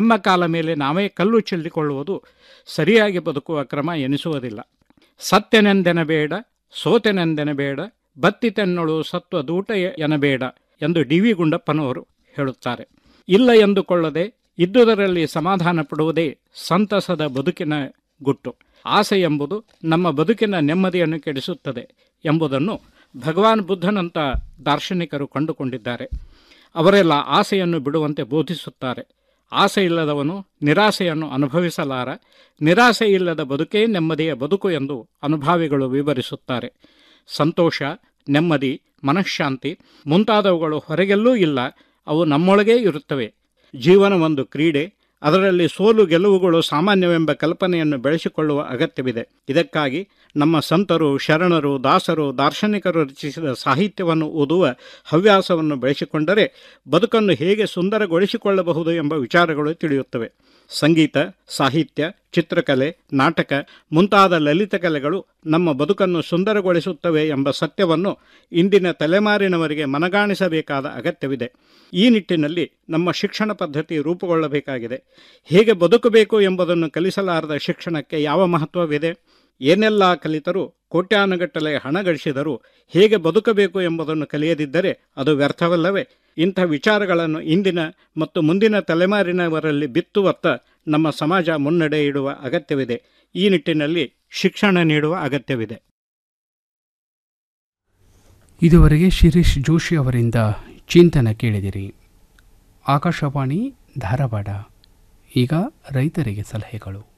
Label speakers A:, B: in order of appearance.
A: ನಮ್ಮ ಕಾಲ ಮೇಲೆ ನಾವೇ ಕಲ್ಲು ಚೆಲ್ಲಿಕೊಳ್ಳುವುದು ಸರಿಯಾಗಿ ಬದುಕುವ ಕ್ರಮ ಎನಿಸುವುದಿಲ್ಲ ಸತ್ಯನೆಂದೆನಬೇಡ ಸೋತೆನೆಂದೆನಬೇಡ ಬತ್ತಿತೆನ್ನಳು ಸತ್ವ ದೂಟ ಎನಬೇಡ ಎಂದು ಡಿ ವಿ ಗುಂಡಪ್ಪನವರು ಹೇಳುತ್ತಾರೆ ಇಲ್ಲ ಎಂದುಕೊಳ್ಳದೆ ಇದ್ದುದರಲ್ಲಿ ಸಮಾಧಾನ ಪಡುವುದೇ ಸಂತಸದ ಬದುಕಿನ ಗುಟ್ಟು ಆಸೆ ಎಂಬುದು ನಮ್ಮ ಬದುಕಿನ ನೆಮ್ಮದಿಯನ್ನು ಕೆಡಿಸುತ್ತದೆ ಎಂಬುದನ್ನು ಭಗವಾನ್ ಬುದ್ಧನಂತ ದಾರ್ಶನಿಕರು ಕಂಡುಕೊಂಡಿದ್ದಾರೆ ಅವರೆಲ್ಲ ಆಸೆಯನ್ನು ಬಿಡುವಂತೆ ಬೋಧಿಸುತ್ತಾರೆ ಆಸೆ ಇಲ್ಲದವನು ನಿರಾಸೆಯನ್ನು ಅನುಭವಿಸಲಾರ ನಿರಾಸೆ ಇಲ್ಲದ ಬದುಕೇ ನೆಮ್ಮದಿಯ ಬದುಕು ಎಂದು ಅನುಭಾವಿಗಳು ವಿವರಿಸುತ್ತಾರೆ ಸಂತೋಷ ನೆಮ್ಮದಿ ಮನಃಶಾಂತಿ ಮುಂತಾದವುಗಳು ಹೊರಗೆಲ್ಲೂ ಇಲ್ಲ ಅವು ನಮ್ಮೊಳಗೇ ಇರುತ್ತವೆ ಜೀವನ ಒಂದು ಕ್ರೀಡೆ ಅದರಲ್ಲಿ ಸೋಲು ಗೆಲುವುಗಳು ಸಾಮಾನ್ಯವೆಂಬ ಕಲ್ಪನೆಯನ್ನು ಬೆಳೆಸಿಕೊಳ್ಳುವ ಅಗತ್ಯವಿದೆ ಇದಕ್ಕಾಗಿ ನಮ್ಮ ಸಂತರು ಶರಣರು ದಾಸರು ದಾರ್ಶನಿಕರು ರಚಿಸಿದ ಸಾಹಿತ್ಯವನ್ನು ಓದುವ ಹವ್ಯಾಸವನ್ನು ಬೆಳೆಸಿಕೊಂಡರೆ ಬದುಕನ್ನು ಹೇಗೆ ಸುಂದರಗೊಳಿಸಿಕೊಳ್ಳಬಹುದು ಎಂಬ ವಿಚಾರಗಳು ತಿಳಿಯುತ್ತವೆ ಸಂಗೀತ ಸಾಹಿತ್ಯ ಚಿತ್ರಕಲೆ ನಾಟಕ ಮುಂತಾದ ಲಲಿತ ಕಲೆಗಳು ನಮ್ಮ ಬದುಕನ್ನು ಸುಂದರಗೊಳಿಸುತ್ತವೆ ಎಂಬ ಸತ್ಯವನ್ನು ಇಂದಿನ ತಲೆಮಾರಿನವರಿಗೆ ಮನಗಾಣಿಸಬೇಕಾದ ಅಗತ್ಯವಿದೆ ಈ ನಿಟ್ಟಿನಲ್ಲಿ ನಮ್ಮ ಶಿಕ್ಷಣ ಪದ್ಧತಿ ರೂಪುಗೊಳ್ಳಬೇಕಾಗಿದೆ ಹೇಗೆ ಬದುಕಬೇಕು ಎಂಬುದನ್ನು ಕಲಿಸಲಾರದ ಶಿಕ್ಷಣಕ್ಕೆ ಯಾವ ಮಹತ್ವವಿದೆ ಏನೆಲ್ಲ ಕಲಿತರೂ ಕೋಟ್ಯಾನುಗಟ್ಟಲೆ ಹಣ ಗಳಿಸಿದರೂ ಹೇಗೆ ಬದುಕಬೇಕು ಎಂಬುದನ್ನು ಕಲಿಯದಿದ್ದರೆ ಅದು ವ್ಯರ್ಥವಲ್ಲವೇ ಇಂಥ ವಿಚಾರಗಳನ್ನು ಇಂದಿನ ಮತ್ತು ಮುಂದಿನ ತಲೆಮಾರಿನವರಲ್ಲಿ ಬಿತ್ತುವತ್ತ ನಮ್ಮ ಸಮಾಜ ಮುನ್ನಡೆ ಇಡುವ ಅಗತ್ಯವಿದೆ ಈ ನಿಟ್ಟಿನಲ್ಲಿ ಶಿಕ್ಷಣ ನೀಡುವ ಅಗತ್ಯವಿದೆ
B: ಇದುವರೆಗೆ ಶಿರೀಶ್ ಜೋಶಿ ಅವರಿಂದ ಚಿಂತನ ಕೇಳಿದಿರಿ ಆಕಾಶವಾಣಿ ಧಾರವಾಡ ಈಗ ರೈತರಿಗೆ ಸಲಹೆಗಳು